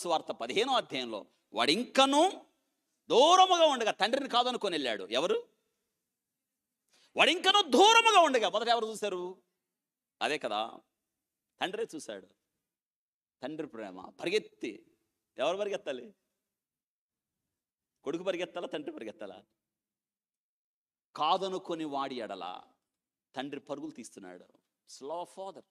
సువార్త పదిహేనో అధ్యాయంలో వాడు ఇంకనూ దూరముగా ఉండగా తండ్రిని కాదనుకొని వెళ్ళాడు ఎవరు వాడు ఇంకనూ దూరముగా ఉండగా మొదట ఎవరు చూశారు అదే కదా తండ్రే చూశాడు తండ్రి ప్రేమ పరిగెత్తి ఎవరు పరిగెత్తాలి కొడుకు పరిగెత్తాలా తండ్రి పరిగెత్తాలా కాదనుకొని వాడి ఎడల తండ్రి పరుగులు తీస్తున్నాడు స్లో ఫాదర్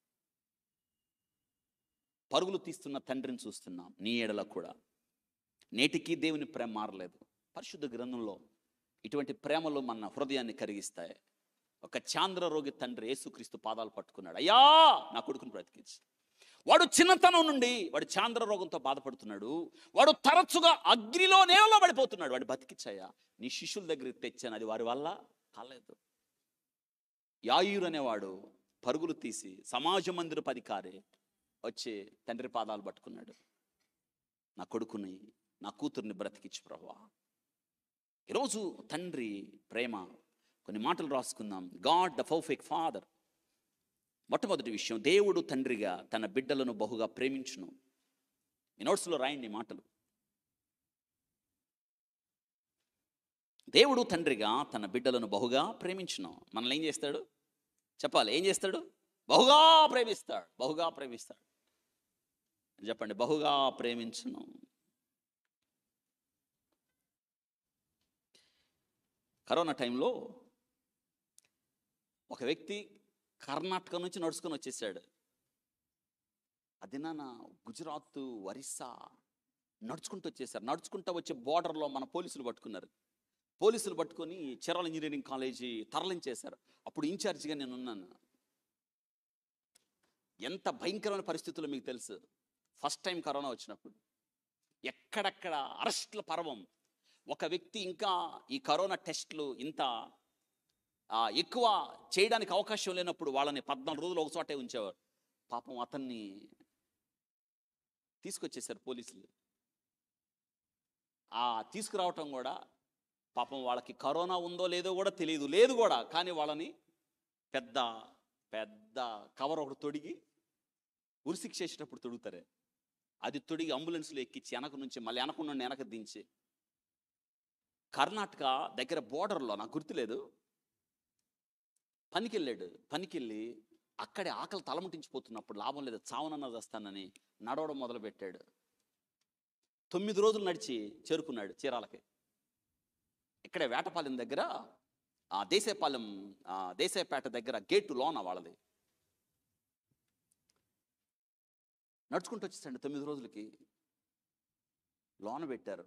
పరుగులు తీస్తున్న తండ్రిని చూస్తున్నాం నీ ఎడల కూడా నేటికి దేవుని ప్రేమ మారలేదు పరిశుద్ధ గ్రంథంలో ఇటువంటి ప్రేమలు మన హృదయాన్ని కరిగిస్తాయి ఒక చాంద్ర రోగి తండ్రి యేసుక్రీస్తు పాదాలు పట్టుకున్నాడు అయ్యా నా కొడుకుని బ్రతికించి వాడు చిన్నతనం నుండి వాడు చాంద్ర రోగంతో బాధపడుతున్నాడు వాడు తరచుగా అగ్నిలో నేలలో పడిపోతున్నాడు వాడు బతికిచ్చాయా నీ శిష్యుల దగ్గరికి తెచ్చాను అది వారి వల్ల కాలేదు యాయూర్ అనేవాడు పరుగులు తీసి సమాజ మందిరపు అధికారి వచ్చి తండ్రి పాదాలు పట్టుకున్నాడు నా కొడుకుని నా కూతుర్ని బ్రతికించు ప్రభా ఈరోజు తండ్రి ప్రేమ కొన్ని మాటలు రాసుకుందాం గాడ్ ద పర్ఫెక్ట్ ఫాదర్ మొట్టమొదటి విషయం దేవుడు తండ్రిగా తన బిడ్డలను బహుగా ప్రేమించును మీ నోట్స్లో రాయండి ఈ మాటలు దేవుడు తండ్రిగా తన బిడ్డలను బహుగా ప్రేమించును మనల్ని ఏం చేస్తాడు చెప్పాలి ఏం చేస్తాడు బహుగా ప్రేమిస్తాడు బహుగా ప్రేమిస్తాడు చెప్పండి బహుగా ప్రేమించును కరోనా టైంలో ఒక వ్యక్తి కర్ణాటక నుంచి నడుచుకొని వచ్చేసాడు అది నాన్న గుజరాత్ ఒరిస్సా నడుచుకుంటూ వచ్చేసారు నడుచుకుంటూ వచ్చే బోర్డర్లో మన పోలీసులు పట్టుకున్నారు పోలీసులు పట్టుకొని చెరల ఇంజనీరింగ్ కాలేజీ తరలించేశారు అప్పుడు ఇన్ఛార్జిగా నేను ఉన్నాను ఎంత భయంకరమైన పరిస్థితుల్లో మీకు తెలుసు ఫస్ట్ టైం కరోనా వచ్చినప్పుడు ఎక్కడెక్కడ అరెస్ట్ల పర్వం ఒక వ్యక్తి ఇంకా ఈ కరోనా టెస్ట్లు ఇంత ఆ, ఎక్కువ చేయడానికి అవకాశం లేనప్పుడు వాళ్ళని పద్నాలుగు రోజులు ఒక చోటే ఉంచేవారు పాపం అతన్ని తీసుకొచ్చేసారు పోలీసులు ఆ తీసుకురావటం కూడా పాపం వాళ్ళకి కరోనా ఉందో లేదో కూడా తెలియదు లేదు కూడా కానీ వాళ్ళని పెద్ద పెద్ద కవర్ ఒకటి తొడిగి ఉరిశిక్ష చేసేటప్పుడు తొడుగుతారే అది తొడిగి అంబులెన్స్లో ఎక్కించి వెనక నుంచి మళ్ళీ వెనక నుండి వెనక దించి కర్ణాటక దగ్గర బోర్డర్లో నాకు గుర్తులేదు పనికి వెళ్ళాడు పనికి వెళ్ళి అక్కడే ఆకలి తలముటించిపోతున్నప్పుడు లాభం లేదు చావనన్నా చేస్తానని నడవడం మొదలుపెట్టాడు తొమ్మిది రోజులు నడిచి చేరుకున్నాడు చీరాలకి ఇక్కడే వేటపాలెం దగ్గర ఆ దేశపాలెం ఆ దేశాయపేట దగ్గర గేటు లోన వాళ్ళది నడుచుకుంటూ వచ్చేసండి తొమ్మిది రోజులకి లోన పెట్టారు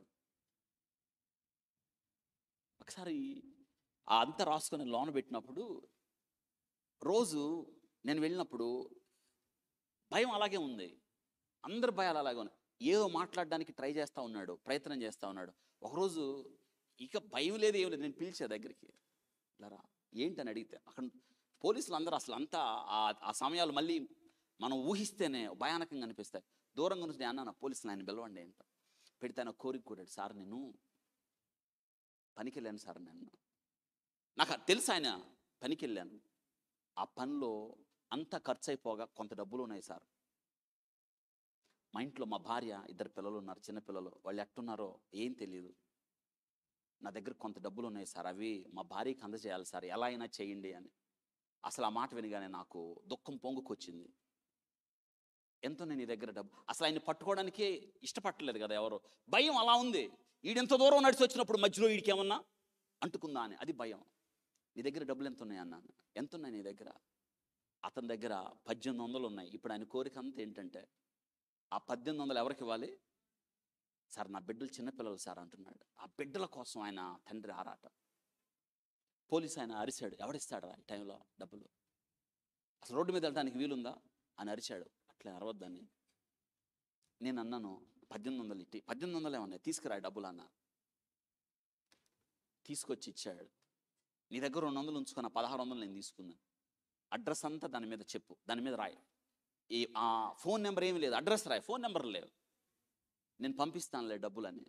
ఒకసారి ఆ అంతా రాసుకొని లోన పెట్టినప్పుడు రోజు నేను వెళ్ళినప్పుడు భయం అలాగే ఉంది అందరి భయాలు అలాగే ఉన్నాయి ఏదో మాట్లాడడానికి ట్రై చేస్తూ ఉన్నాడు ప్రయత్నం చేస్తూ ఉన్నాడు ఒకరోజు ఇక భయం లేదు ఏం లేదు నేను పిలిచే దగ్గరికి ఇలారా ఏంటని అడిగితే అక్కడ పోలీసులు అందరూ అసలు అంతా ఆ- ఆ సమయాలు మళ్ళీ మనం ఊహిస్తేనే భయానకంగా అనిపిస్తాయి దూరంగా నుంచి నేను అన్నాను పోలీసులు ఆయన పిలవండి ఏంటో పెడితే ఆయన కోరిక కూడాడు సార్ నేను పనికి వెళ్ళాను సార్ నేను నాకు తెలుసు ఆయన పనికి వెళ్ళాను ఆ పనిలో అంత ఖర్చు అయిపోగా కొంత డబ్బులు ఉన్నాయి సార్ మా ఇంట్లో మా భార్య ఇద్దరు పిల్లలు ఉన్నారు చిన్న పిల్లలు వాళ్ళు ఎట్టున్నారో ఏం తెలియదు నా దగ్గర కొంత డబ్బులు ఉన్నాయి సార్ అవి మా భార్యకి అందజేయాలి సార్ ఎలా అయినా చేయండి అని అసలు ఆ మాట వినగానే నాకు దుఃఖం పొంగుకొచ్చింది ఎంతో నేను నీ దగ్గర డబ్బు అసలు ఆయన పట్టుకోవడానికే ఇష్టపట్టలేదు కదా ఎవరు భయం అలా ఉంది ఈడెంత దూరం నడిచి వచ్చినప్పుడు మధ్యలో వీడికి ఏమన్నా అంటుకుందా అని అది భయం నీ దగ్గర డబ్బులు ఎంత ఉన్నాయి అన్నాను ఎంత ఉన్నాయి నీ దగ్గర అతని దగ్గర పద్దెనిమిది వందలు ఉన్నాయి ఇప్పుడు ఆయన కోరిక అంతా ఏంటంటే ఆ పద్దెనిమిది వందలు ఎవరికి ఇవ్వాలి సార్ నా బిడ్డలు చిన్నపిల్లలు సార్ అంటున్నాడు ఆ బిడ్డల కోసం ఆయన తండ్రి ఆరాట పోలీస్ ఆయన అరిశాడు ఎవడిస్తాడా ఈ టైంలో డబ్బులు అసలు రోడ్డు మీద వెళ్ళడానికి వీలుందా అని అరిచాడు అట్లా అరవద్దని నేను అన్నాను పద్దెనిమిది వందలు ఇట్టి పద్దెనిమిది వందలు ఏమన్నాయి తీసుకురా ఈ డబ్బులు అన్న తీసుకొచ్చి ఇచ్చాడు నీ దగ్గర రెండు వందలు ఉంచుకున్న పదహారు వందలు నేను తీసుకున్నాను అడ్రస్ అంతా దాని మీద చెప్పు దాని మీద రాయి ఈ ఆ ఫోన్ నెంబర్ ఏమీ లేదు అడ్రస్ రాయి ఫోన్ నెంబర్ లేవు నేను పంపిస్తానులే డబ్బులని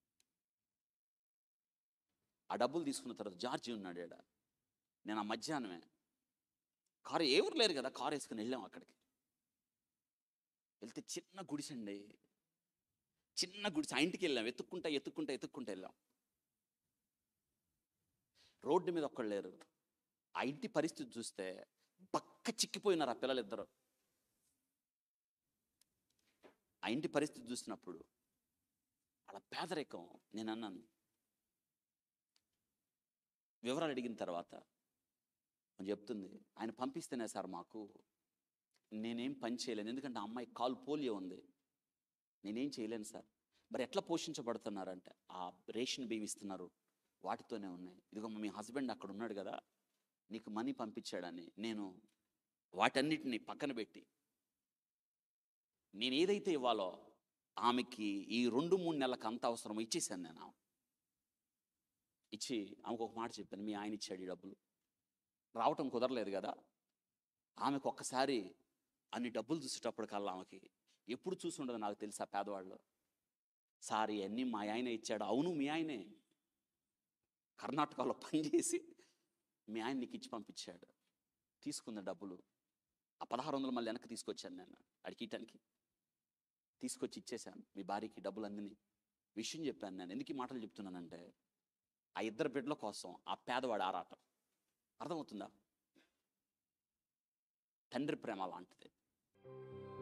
ఆ డబ్బులు తీసుకున్న తర్వాత జార్జి ఉన్నాడు ఈడ నేను ఆ మధ్యాహ్నమే కారు ఎవరు లేరు కదా కారు వేసుకుని వెళ్ళాం అక్కడికి వెళ్తే చిన్న గుడిసండి చిన్న గుడిసె ఆ ఇంటికి వెళ్ళాం ఎత్తుక్కుంటా ఎత్తుక్కుంటా ఎత్తుక్కుంటా వెళ్ళాం రోడ్డు మీద ఒక్కళ్ళు లేరు ఆ ఇంటి పరిస్థితి చూస్తే పక్క చిక్కిపోయినారు ఆ పిల్లలిద్దరు ఆ ఇంటి పరిస్థితి చూసినప్పుడు అలా పేదరికం నేను అన్నాను వివరాలు అడిగిన తర్వాత అని చెప్తుంది ఆయన పంపిస్తేనే సార్ మాకు నేనేం పని చేయలేను ఎందుకంటే ఆ అమ్మాయి కాలు పోలియో ఉంది నేనేం చేయలేను సార్ మరి ఎట్లా పోషించబడుతున్నారంటే ఆ రేషన్ బియ్యం ఇస్తున్నారు వాటితోనే ఉన్నాయి ఇదిగో మీ హస్బెండ్ అక్కడ ఉన్నాడు కదా నీకు మనీ పంపించాడని నేను వాటన్నిటిని పక్కన పెట్టి నేను ఏదైతే ఇవ్వాలో ఆమెకి ఈ రెండు మూడు నెలలకు అంత అవసరం ఇచ్చేసాను నేను ఆమె. ఇచ్చి ఆమెకు ఒక మాట చెప్పాను మీ ఆయన ఇచ్చాడు ఈ డబ్బులు రావటం కుదరలేదు కదా ఆమెకు ఒక్కసారి అన్ని డబ్బులు చూసేటప్పటికల్లా ఆమెకి ఎప్పుడు చూసి ఉండదు నాకు తెలుసా పేదవాళ్ళు సార్ ఇవన్నీ మా ఆయన ఇచ్చాడు అవును మీ ఆయనే కర్ణాటకలో పనిచేసి మీ ఆయన నీకు ఇచ్చి పంపించాడు తీసుకున్న డబ్బులు ఆ పదహారు వందలు మళ్ళీ వెనక్కి తీసుకొచ్చాను నేను అడిగిటానికి తీసుకొచ్చి ఇచ్చేశాను మీ భార్యకి డబ్బులు అందిని విషయం చెప్పాను నేను ఎందుకు ఈ మాటలు చెప్తున్నానంటే ఆ ఇద్దరు బిడ్డల కోసం ఆ పేదవాడి ఆరాటం అర్థమవుతుందా తండ్రి ప్రేమ లాంటిది